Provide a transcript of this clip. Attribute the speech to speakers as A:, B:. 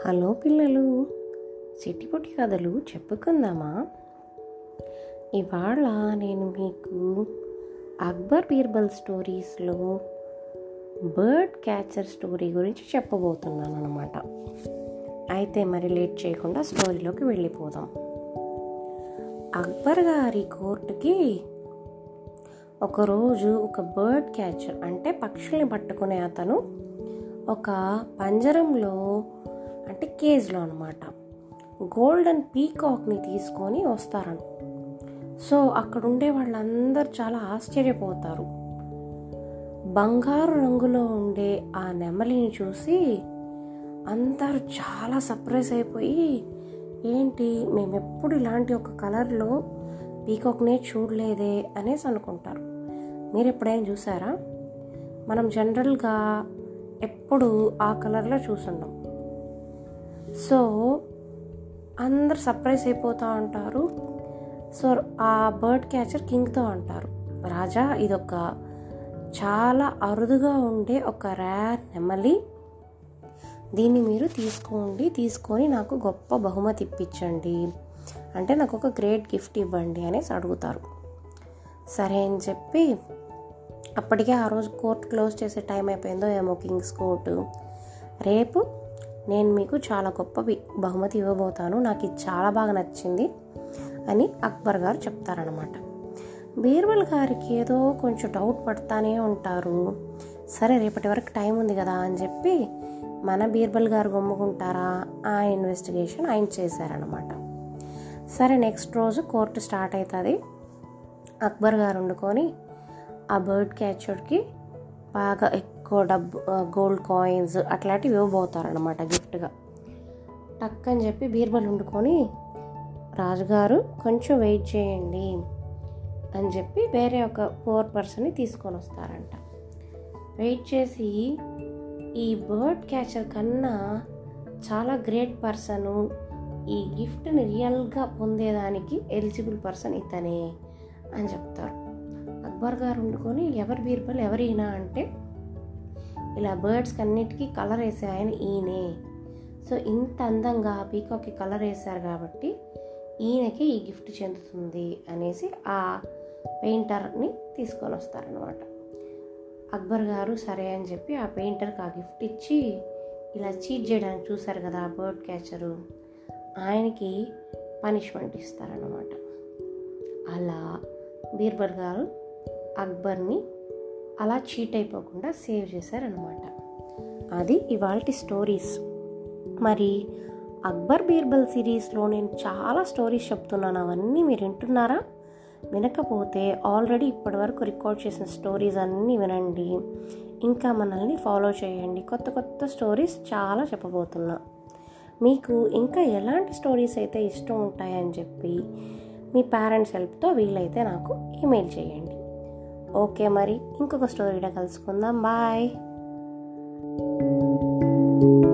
A: hello పిల్లలు చిట్టిపొట్టి కథలు చెప్పుకుందామా ఇవాళ నేను మీకు అక్బర్ బీర్బల్ స్టోరీస్లో బర్డ్ క్యాచర్ స్టోరీ గురించి చెప్పబోతున్నాను అనమాట అయితే మరి లేట్ చేయకుండా స్టోరీలోకి వెళ్ళిపోదాం అక్బర్ గారి కోర్టుకి ఒకరోజు ఒక బర్డ్ క్యాచర్ అంటే పక్షుల్ని పట్టుకునే అతను ఒక పంజరంలో అంటే కేజ్లో అనమాట గోల్డెన్ పీకాక్ని తీసుకొని వస్తారని సో అక్కడ ఉండే వాళ్ళందరూ చాలా ఆశ్చర్యపోతారు బంగారు రంగులో ఉండే ఆ నెమలిని చూసి అందరూ చాలా సర్ప్రైజ్ అయిపోయి ఏంటి మేము ఎప్పుడు ఇలాంటి ఒక కలర్లో పీకాక్నే చూడలేదే అనేసి అనుకుంటారు మీరు ఎప్పుడైనా చూసారా మనం జనరల్గా ఎప్పుడు ఆ కలర్లో చూసుండం సో అందరు సర్ప్రైజ్ అయిపోతూ ఉంటారు సో ఆ బర్డ్ క్యాచర్ కింగ్తో అంటారు రాజా ఇదొక చాలా అరుదుగా ఉండే ఒక రేర్ నెమలి దీన్ని మీరు తీసుకోండి తీసుకొని నాకు గొప్ప బహుమతి ఇప్పించండి అంటే నాకు ఒక గ్రేట్ గిఫ్ట్ ఇవ్వండి అనేసి అడుగుతారు సరే అని చెప్పి అప్పటికే ఆ రోజు కోర్ట్ క్లోజ్ చేసే టైం అయిపోయిందో ఏమో కింగ్స్ కోర్టు రేపు నేను మీకు చాలా గొప్ప బహుమతి ఇవ్వబోతాను నాకు ఇది చాలా బాగా నచ్చింది అని అక్బర్ గారు చెప్తారనమాట బీర్బల్ గారికి ఏదో కొంచెం డౌట్ పడతానే ఉంటారు సరే రేపటి వరకు టైం ఉంది కదా అని చెప్పి మన బీర్బల్ గారు గమ్ముకుంటారా ఆ ఇన్వెస్టిగేషన్ ఆయన చేశారనమాట సరే నెక్స్ట్ రోజు కోర్టు స్టార్ట్ అవుతుంది అక్బర్ గారు వండుకొని ఆ బర్డ్ క్యాచర్కి బాగా ఎక్కువ డబ్బు గోల్డ్ కాయిన్స్ అట్లాంటివి ఇవ్వబోతారనమాట గిఫ్ట్గా టక్ అని చెప్పి బీర్బల్ వండుకొని రాజుగారు కొంచెం వెయిట్ చేయండి అని చెప్పి వేరే ఒక పోర్ పర్సన్ని తీసుకొని వస్తారంట వెయిట్ చేసి ఈ బర్డ్ క్యాచర్ కన్నా చాలా గ్రేట్ పర్సను ఈ గిఫ్ట్ని రియల్గా పొందేదానికి ఎలిజిబుల్ పర్సన్ ఇతనే అని చెప్తారు అక్బర్ గారు వండుకొని ఎవరు బీర్బల్ ఎవరైనా అంటే ఇలా బర్డ్స్కి అన్నిటికీ కలర్ వేసే ఆయన ఈయనే సో ఇంత అందంగా పీకాక్కి కలర్ వేశారు కాబట్టి ఈయనకి ఈ గిఫ్ట్ చెందుతుంది అనేసి ఆ పెయింటర్ని తీసుకొని వస్తారనమాట అక్బర్ గారు సరే అని చెప్పి ఆ పెయింటర్కి ఆ గిఫ్ట్ ఇచ్చి ఇలా చీట్ చేయడానికి చూశారు కదా ఆ బర్డ్ క్యాచరు ఆయనకి పనిష్మెంట్ ఇస్తారనమాట అలా బీర్బల్ గారు అక్బర్ని అలా చీట్ అయిపోకుండా సేవ్ చేశారనమాట అది ఇవాళ స్టోరీస్ మరి అక్బర్ బీర్బల్ సిరీస్లో నేను చాలా స్టోరీస్ చెప్తున్నాను అవన్నీ మీరు వింటున్నారా వినకపోతే ఆల్రెడీ ఇప్పటివరకు రికార్డ్ చేసిన స్టోరీస్ అన్నీ వినండి ఇంకా మనల్ని ఫాలో చేయండి కొత్త కొత్త స్టోరీస్ చాలా చెప్పబోతున్నా మీకు ఇంకా ఎలాంటి స్టోరీస్ అయితే ఇష్టం ఉంటాయని చెప్పి మీ పేరెంట్స్ హెల్ప్తో వీలైతే నాకు ఈమెయిల్ చేయండి ఓకే మరి ఇంకొక స్టోరీలో కలుసుకుందాం బాయ్